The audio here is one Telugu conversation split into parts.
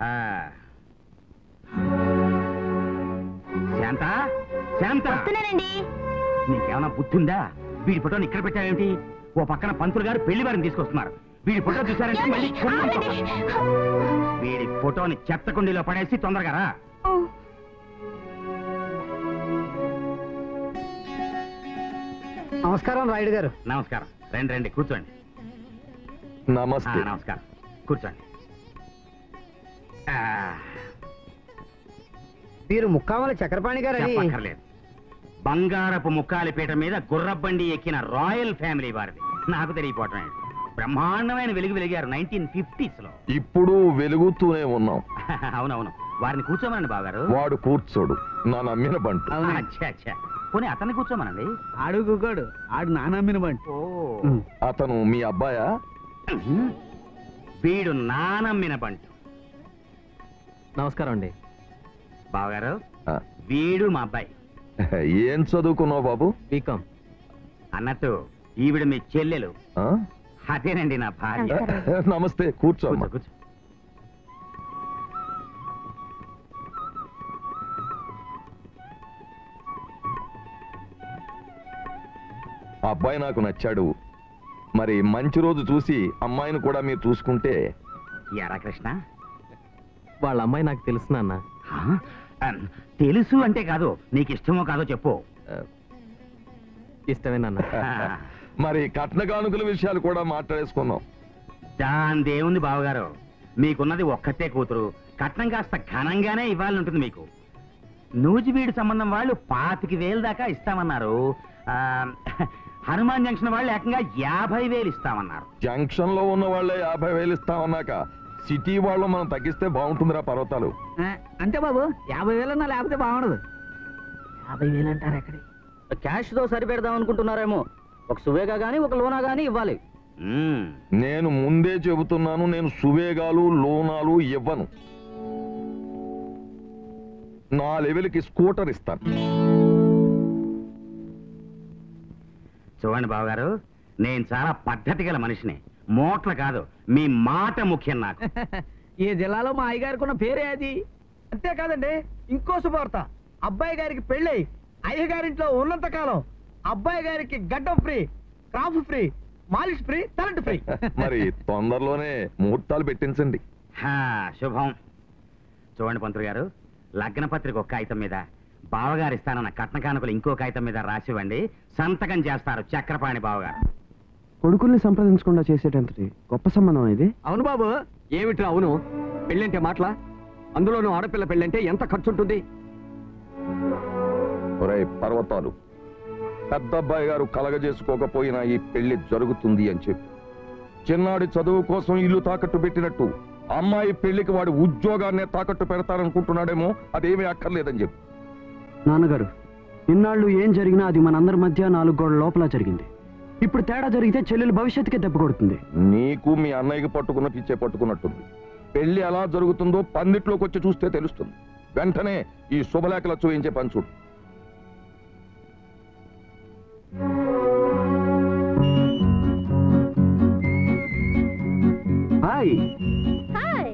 ఆ. శాంత శాంత వస్తున్నానండి నీకేమైనా బుద్ధి ఉందా వీడి ఫోటోని ఇక్కడ పెట్టావేమిటి ఓ పక్కన పంతులు గారు పెళ్లి వారిని తీసుకొస్తున్నారు వీడి ఫోటో చూసారంటే మళ్ళీ కొమ్ము ఆగండి. వీడి ఫోటోని చెత్త కుండీలో పడేసి తొందరగా రా ఓ, నమస్కారం రాయుడు గారు నమస్కారం రండి రండి కూర్చోండి ఆ, నమస్తే నమస్కారం కూర్చోండి ఆ, మీరు ముక్కామల చక్రపాణి గారు అది చెప్పక్కర్లేదు బంగారపు ముక్కాలి పీట మీద గుర్రబండి ఎక్కిన రాయల్ ఫ్యామిలీ వారిది నాకు తెలియపోవటం ఏంటి బ్రహ్మాండమైన వెలుగు వెలిగారు నైన్టీన్ ఫిఫ్టీస్ లో ఇప్పుడు వెలుగుతూనే ఉన్నాం అవునవును వారిని కూర్చోమనండి బాగారు వాడు కూర్చోడు నా నమ్మిన బంటు అచ్చా అచ్చా పోనీ అతన్ని కూర్చోమనండి ఆడు గుగ్గాడు ఆడు నానమ్మిన బండి ఓ అతను మీ అబ్బాయా వీడు నానమ్మిన బంటు నమస్కారం అండి బావగారు ఆ, వీడు మా అబ్బాయి ఏం చదువుకున్నావు బాబు బీకామ్ అన్నట్టు ఈవిడ మీ చెల్లెలు ఆ? అదేనండి నా భార్య నమస్తే కూర్చో కూర్చో అమ్మా. కూర్చో ఆ అబ్బాయి నాకు నచ్చాడు మరి మంచి రోజు చూసి అమ్మాయిని కూడా మీరు చూసుకుంటే ఎరా కృష్ణ వాళ్ళ అమ్మాయి నాకు తెలుసు నాన్న హా? అన్, తెలుసు అంటే కాదు నీకు ఇష్టమో కాదో చెప్పు ఆ, ఇష్టమే నాన్న ఆ, మరి కట్న కానుకల విషయాలు కూడా మాట్లాడేసుకుందాం దాని దేవుంది బావగారు మీకున్నది ఒక్కతే కూతురు కట్నం కాస్త ఘనంగానే ఇవ్వాలని ఉంటుంది మీకు నూజివీడు సంబంధం వాళ్ళు పాతికి వేలు దాకా ఇస్తామన్నారు ఆ, హనుమాన్ జంక్షన్ వాళ్ళు ఏకంగా యాభై వేలు ఇస్తామన్నారు జంక్షన్ లో ఉన్న వాళ్ళే యాభై వేలు ఇస్తామన్నాక సిటీ వాళ్ళు మనం తగ్గిస్తే బాగుంటుందిరా పర్వతాలు అంతే బాబు యాభై వేలన్నా లేకపోతే బాగుండదు యాభై వేలు అంటారు ఎక్కడి క్యాష్ తో సరిపెడదాం అనుకుంటున్నారేమో ఒక సువేగా గానీ ఒక లోనా గానీ ఇవ్వాలి మ్మ్. నేను ముందే చెబుతున్నాను నేను సువేగాలు లోనాలు ఇవ్వను నా లెవెల్కి స్కూటర్ ఇస్తాను చూడండి బావగారు నేను చాలా పద్ధతి గల మనిషిని మోట్ల కాదు మీ మాట ముఖ్యం నాకు ఈ జిల్లాలో మా అయ్యగారికి ఉన్న పేరే అది అంతేకాదండి ఇంకో శుభార్త అబ్బాయి గారికి పెళ్ళై అయ్యగారింట్లో ఉన్నంత కాలం అబ్బాయి గారికి గడ్డం ఫ్రీ క్రాఫ్ ఫ్రీ మాలిష్ ఫ్రీ కరెంట్ ఫ్రీ మరి తొందరలోనే ముహూర్తాలు పెట్టించండి హా, శుభం చూడండి పంతులు గారు లగ్న పత్రిక ఒక కాగితం మీద బావగారు ఇస్తానన్న కట్న కానుకలు ఇంకో కాగితం మీద రాసివ్వండి సంతకం చేస్తారు చక్రపాణి బావగారు కొడుకుల్ని సంప్రదించకుండా చేసేటంతటి గొప్ప సంబంధం ఇది అవును బాబు ఏమిట్రా అవును పెళ్ళంటే మాటలా అందులోనూ ఆడపిల్ల పెళ్ళంటే ఎంత ఖర్చు ఉంటుంది ఒరే పర్వతాలు పెద్ద అబ్బాయి గారు కలగజేసుకోకపోయినా ఈ పెళ్లి జరుగుతుంది అని చెప్పి చిన్నాడి చదువు కోసం ఇల్లు తాకట్టు పెట్టినట్టు అమ్మాయి పెళ్లికి వాడి ఉద్యోగాన్నే తాకట్టు పెడతారనుకుంటున్నాడేమో అదేమీ అక్కర్లేదని చెప్పి నాన్నగారు ఇన్నాళ్ళు ఏం జరిగినా అది మనందరి మధ్య నాలుగు గోడల లోపల జరిగింది ఇప్పుడు తేడా జరిగితే చెల్లెలు భవిష్యత్తుకే దెబ్బ కొడుతుంది నీకు మీ అన్నయ్యకి పట్టుకున్న పిచ్చే పట్టుకున్నట్టుంది పెళ్లి ఎలా జరుగుతుందో పందిట్లోకి వచ్చి చూస్తే తెలుస్తుంది వెంటనే ఈ శుభలేఖలు చూయించే పని చూడు హాయ్ హాయ్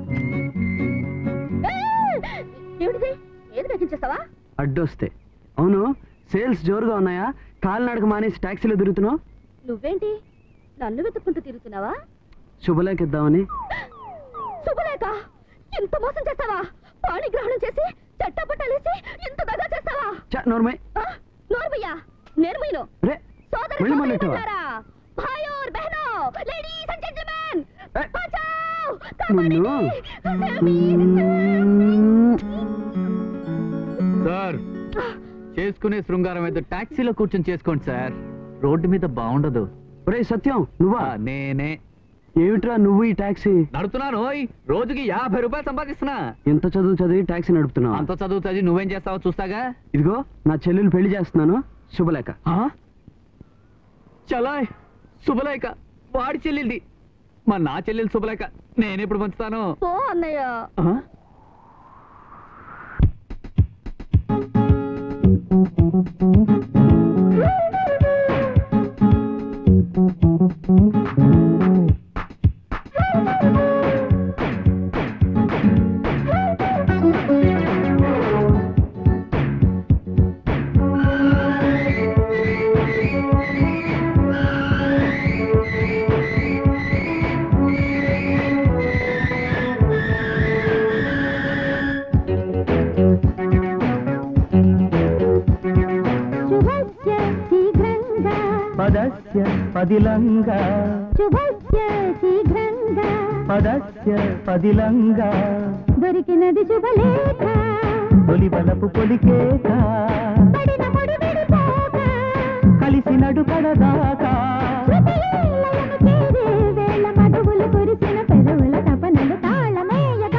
ఏమిటిది ఏది రచించేస్తావా అడ్డొస్తే అవును సేల్స్ జోరుగా ఉన్నాయా కాలినడక మానేసి ట్యాక్సీలో తిరుగుతున్నావు నువ్వేంటి నన్ను వెతుక్కుంటూ తిరుగుతున్నావా శుభలేఖ ఇద్దామని శుభలేఖ ఇంత మోసం చేస్తావా పాణిగ్రహణం చేసి చట్టపట్టాలేసి ఇంత దగా చేస్తావా చ నోర్మై ఆ, నోర్మయ్యా నేర్మయ్యను రే సోదర మళ్ళీ మొదలెట్టావా? సోదరీమణులారా, భాయ్ और बहनों, ladies and gentlemen, ఏ, बचाओ, నిన్ను సార్ చేసుకునే శృంగారం అయితే టాక్సీలో కూర్చొని చేసుకోండి సార్ రోడ్డు మీద బాగుండదు ఒరే సత్యం నువ్వా ఆ, నేనే ఏమిట్రా నువ్వు ఈ ట్యాక్సీ నడుతున్నాను ఓయ్ రోజుకి యాభై రూపాయలు సంపాదిస్తున్నా ఎంత చదువు చదివి ట్యాక్సీ నడుపుతున్నావు అంత చదువు చదివి నువ్వేం చేస్తావో చూస్తాగా ఇదిగో నా చెల్లెలు పెళ్లి చేస్తున్నాను శుభలేఖ ఆ? చలాయ్ శుభలేఖ వాడి చెల్లెల్ది మా నా చెల్లెలు శుభలేఖ నేనెప్పుడు పంచుతాను పో అన్నయ్య ఆ? పదిలంగా శుభస్య శీఘ్రంగా పదస్య పదిలంగా దొరికినది శుభలేఖ తొలి బలపు పొలికేక పడిన ముడి విడిపోక కలిసినడు కడదాకా శృతిలీలయను చేరే వేళ మధువులు కురిసిన పెదవుల తపనలు తాళమేయగా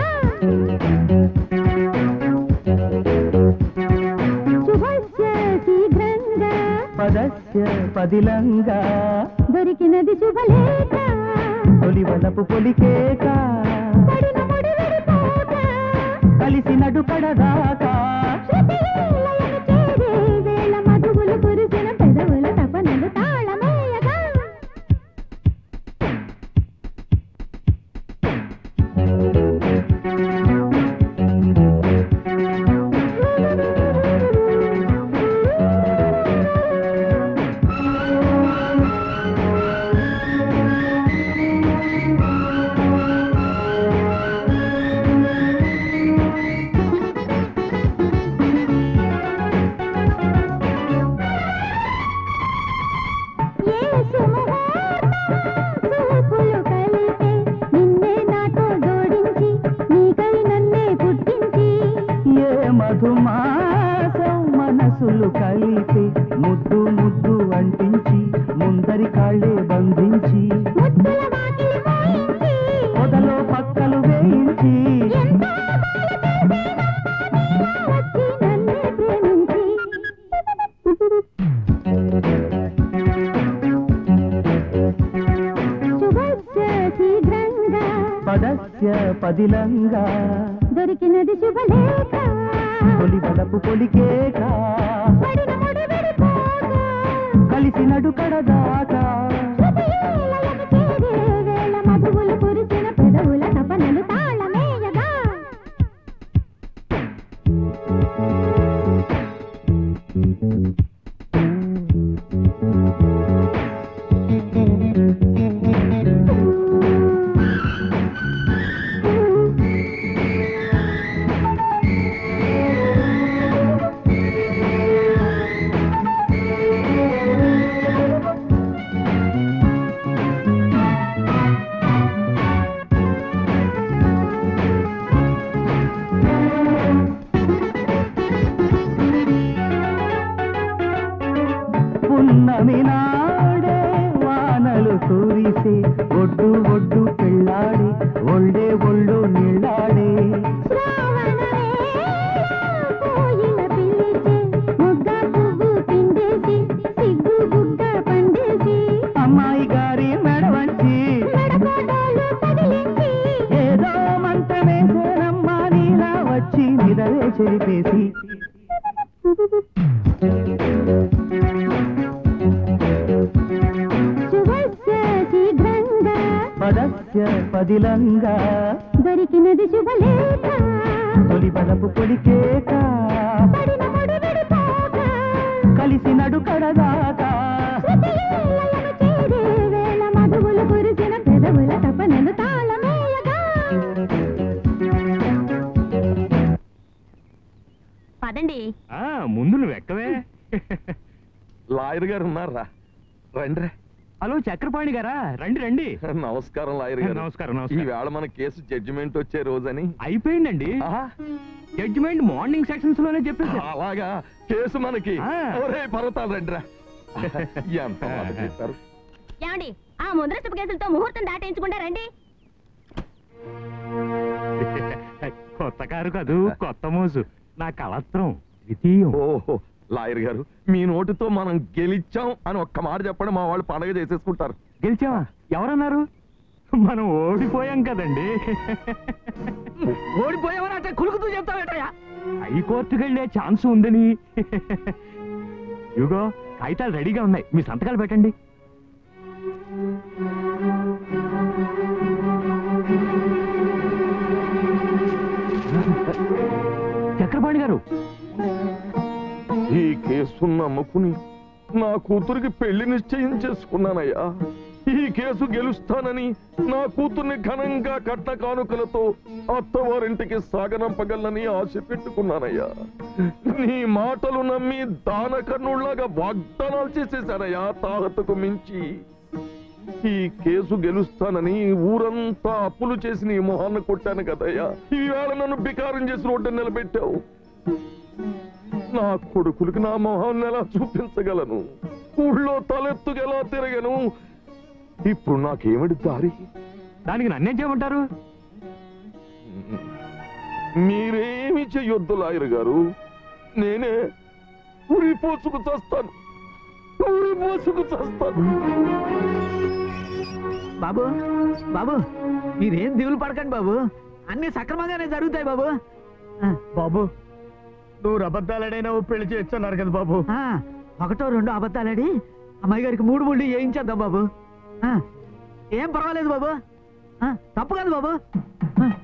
శుభస్య శీఘ్రంగా పదస్య పదిలంగా దొరికినది శుభలేఖ తొలి బలపు పొలికేక పడిన ముడి విడిపోక కలిసినడు కడదాకా శృతిలీలయను చేరే వేళ మధువులు కురిసిన పెదవుల తపనలు తాళమేయగా ఏ సుముహూర్తం చూపులు కలిపే నిన్నే నాతో జోడించి నీకై నన్నే పుట్టించి ఏ మధుమాసం మనసులు కలిపి ముద్దు ముద్దు అంటించి ముందరి కాళ్ళే బంధించి ముద్దుల వాకిలి మోయించి పొదలో పక్కలు వేయించి ఎంతో బాల చేసేనమ్మా వచ్చి నన్నే ప్రేమించి శుభస్య శీఘ్రంగా పదస్య పదిలంగా దొరికినది శుభలేఖ తొలి బలపు పొలికేక పడిన ముడి విడిపోక కలిసినడు కడదాకా శృతిలీలయను చేరే వేళ మధువులు కురిసిన పెదవుల తపనలు తాళమేయగా పున్నమి నాడే వానలు కురిసి ఒడ్డు ఒడ్డు పెళ్ళాడి ఒళ్ళే ఒళ్ళు నీళ్ళాడే శ్రావణ వేళ కోయిల పిలిచే ముద్ద పువ్వు పిండేసి సిగ్గు బుగ్గ పండేసి అమ్మాయి గారి మెడ వంచి మెడకోటాలు తగిలించి ఏదో మంటమేసేనమ్మా నీలా వచ్చి నిదరే చెరిపేసి శుభస్య శీఘ్రంగా పదస్య పదిలంగా దొరికినది శుభలేఖ తొలి బలపు పొలికేక పడిన ముడి విడిపోక కలిసినడు కడదాకా శృతిలీలయను చేరే వేళ మధువులు కురిసిన పెదవుల తపనలు తాళమేయగా పదండి ఆ, ముందు నువ్వు ఎక్కవే లాయర్ గారు ఉన్నారా రండి హలో చక్రపాణి గారా రండి రండి నమస్కారం లాయర్ గారు నమస్కారం, ఈ నమస్కారం. వేళ మన కేసు జడ్జిమెంట్ వచ్చే రోజని అయిపోయిందండి ఆహా, జడ్జిమెంట్ మార్నింగ్ సెక్షన్స్ లోనే చెప్పేసి అలాగా కేసు మనకి ఆ. ఒరే పర్వతాలు రండిరా ఎంత మాట చెప్పారు ఏమండి ఆ ముద్రస్తపు కేసులతో ముహూర్తం దాటించకుండా రండి కొత్త కారు కాదు కొత్త మోజు నా కళత్రం ద్వితీయం ఓహో లాయర్ గారు మీ నోటితో మనం గెలిచాం అని ఒక్క మాట చెప్పండి మా వాళ్ళు పండగ చేసేసుకుంటారు గెలిచావా ఎవరన్నారు మనం ఓడిపోయాం కదండి ఓడిపోయావని అట్లా కులుకుతూ చెప్తావేటయ్యా హైకోర్టుకి వెళ్ళే ఛాన్స్ ఉందని ఇదిగో కాగితాలు రెడీగా ఉన్నాయి మీ సంతకాలు పెట్టండి చక్రపాణి గారు ఈ కేసు నమ్ముకుని నా కూతురికి పెళ్లి నిశ్చయం చేసుకున్నానయ్యా ఈ కేసు గెలుస్తానని నా కూతుర్ని ఘనంగా కట్న కానుకలతో అత్తవారింటికి సాగనంపగలనని ఆశ పెట్టుకున్నానయ్యా నీ మాటలు నమ్మి దాన కన్నుళ్లాగా వాగ్దానాలు చేసేశానయ్యా తాహతకు మించి ఈ కేసు గెలుస్తానని ఊరంతా అప్పులు చేసి నీ మొహాన్ని కొట్టాను కదయ్యా ఈవేళ నన్ను బికారం చేసి రోడ్డు నిలబెట్టావు నా కొడుకులకి నా మొహాన్ని ఎలా చూపించగలను ఊళ్ళో తలెత్తుకు ఎలా తిరగను ఇప్పుడు నాకేమిటి దారి దానికి నన్నేం చేయమంటారు మీరేమి చెయ్యొద్దు లాయర్ గారు నేనే ఉరి పోసుకు చస్తాను ఉరి పోసుకు చస్తాను బాబు బాబు మీరేం దిగులు పడకండి బాబు అన్ని సక్రమంగానే జరుగుతాయి బాబు ఆ, బాబు నువ్వు అబద్ధాలడైనా పెళ్లి చేయొచ్చన్నారు కదా బాబు ఆ, ఒకటో రెండో అబద్ధాలాడి అమ్మాయి గారికి మూడు ముళ్ళు వేయించేద్దాం బాబు ఆ, ఏం పర్వాలేదు బాబు ఆ, తప్పు కాదు బాబు ఆ,